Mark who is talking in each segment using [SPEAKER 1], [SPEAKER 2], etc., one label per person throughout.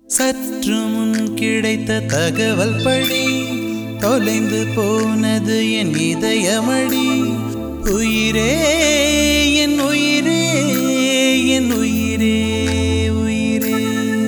[SPEAKER 1] சற்று முன் கிடைத்த தகவல் படி தொலைந்து போனது என் இதயமடி உயிரே என் உயிரே என் உயிரே உயிரே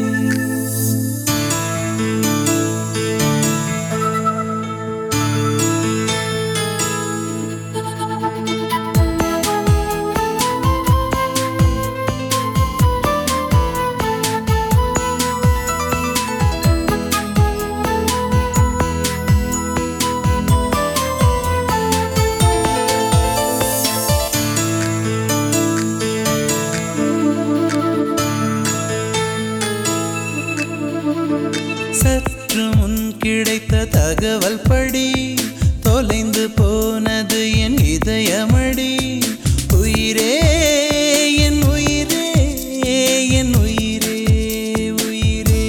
[SPEAKER 1] சற்று முன் கிடைத்த தகவல் படி தொலைந்து போனது என் இதயமடி உயிரே என் உயிரே என் உயிரே உயிரே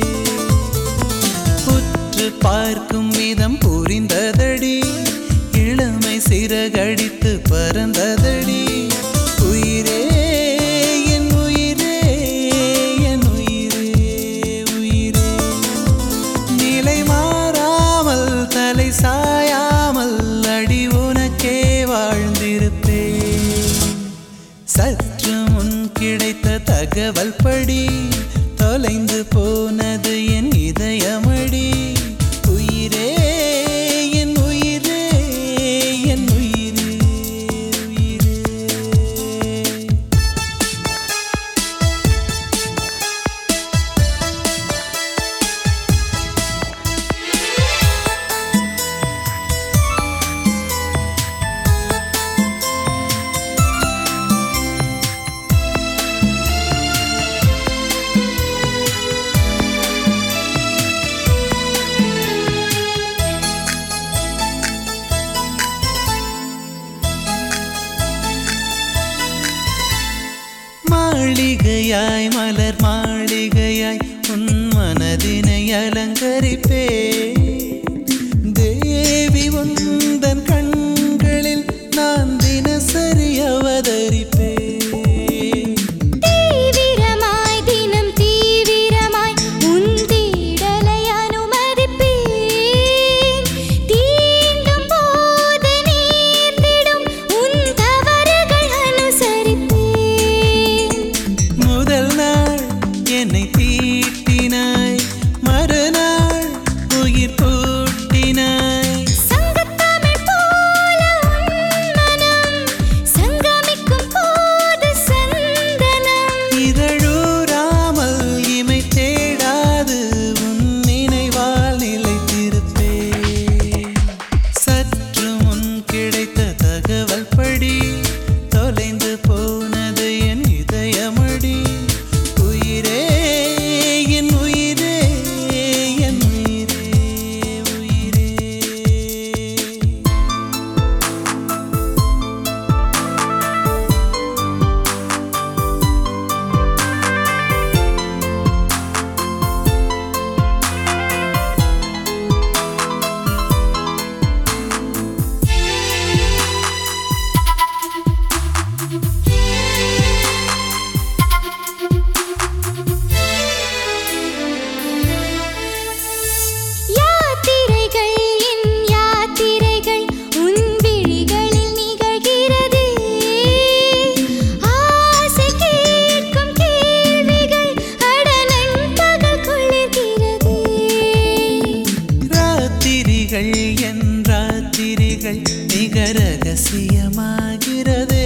[SPEAKER 1] உற்று பார்க்கும் விதம் புரிந்ததடி இளமை சிறகடித்து பறந்ததடி உயிரே என் உயிரே என் உயிரே உயிரே நிலை மாறாமல் தலை சாயாமல் அடி உனக்கே வாழ்ந்திருப்பேன் சற்று முன் கிடைத்த தகவல் படி தொலைந்து போனது என் இதயமடி உயிரே என் உயிரே என் உயிரே உயிரே மாளிகையாய் மலர் மாளிகையாய் உன் மனதினை அலங்கரிப்பே தேவி உந்தன் கண்களில் நான் தினசரி அவதரிப்பே
[SPEAKER 2] தீவிரமாய் தினம் தீவிரமாய் உன் தீடலை அனுமதிப்பேன் தீண்டும் போது நேர்ந்திடும் உன் தவறுகள் அனுசரிப்பேன்
[SPEAKER 1] முதல் நாள் என்னை தீட்டினாய் மறுநாள் உயிர் பூட்டினாய்
[SPEAKER 2] சங்கத்தமிழ் போல உன் மனம் சங்கமிக்கும் போது சந்தனம்
[SPEAKER 1] இதழூராமல் இமை தேடாது உன் நினைவால் நிலைத்திருப்பே சற்று முன் கிடைத்த தகவல் படி தொலைந்து போனது என் இதயமடி உயிரே என் உயிரே என் உயிரே உயிரே
[SPEAKER 2] யாத்திரைகள் என் யாத்திரைகள் உன் விழிகளில் நிகழ்கிறதே ஆசை கேட்கும் கேள்விகள் அடனன் பகல் கொள்ளுகிறதே
[SPEAKER 1] ராத்திரிகள் என் ராத்திரிகள் மிக ரகசியமாகிறதே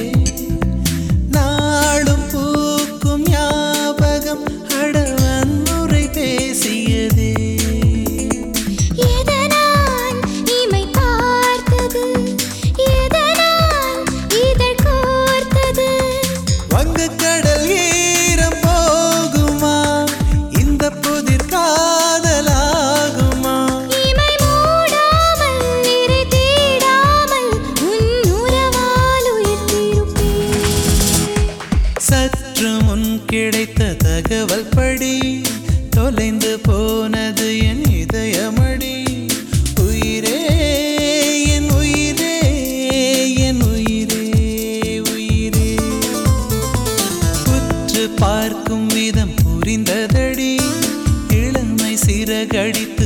[SPEAKER 1] நாளும் பூக்கும் ஞாபகம் அடவன்முறை பேசியதே
[SPEAKER 2] எதனால் இமை பார்த்தது எதனால் இதழ் கோர்த்தது
[SPEAKER 1] வங்கக்கடல் ஈரம் போகுமா இந்த புதிர் காதலாகுமா
[SPEAKER 2] இமை மூடாமல் இறை தேடாமல் உன் உறவால் உயிர்த்திருப்பேன்
[SPEAKER 1] சற்று முன் கிடைத்த தகவல் படி தொலைந்து போனது என் இதயமடி உயிரே என் உயிரே என் உயிரே உயிரே உற்று பார்க்கும் விதம் புரிந்ததடி சிறகடித்த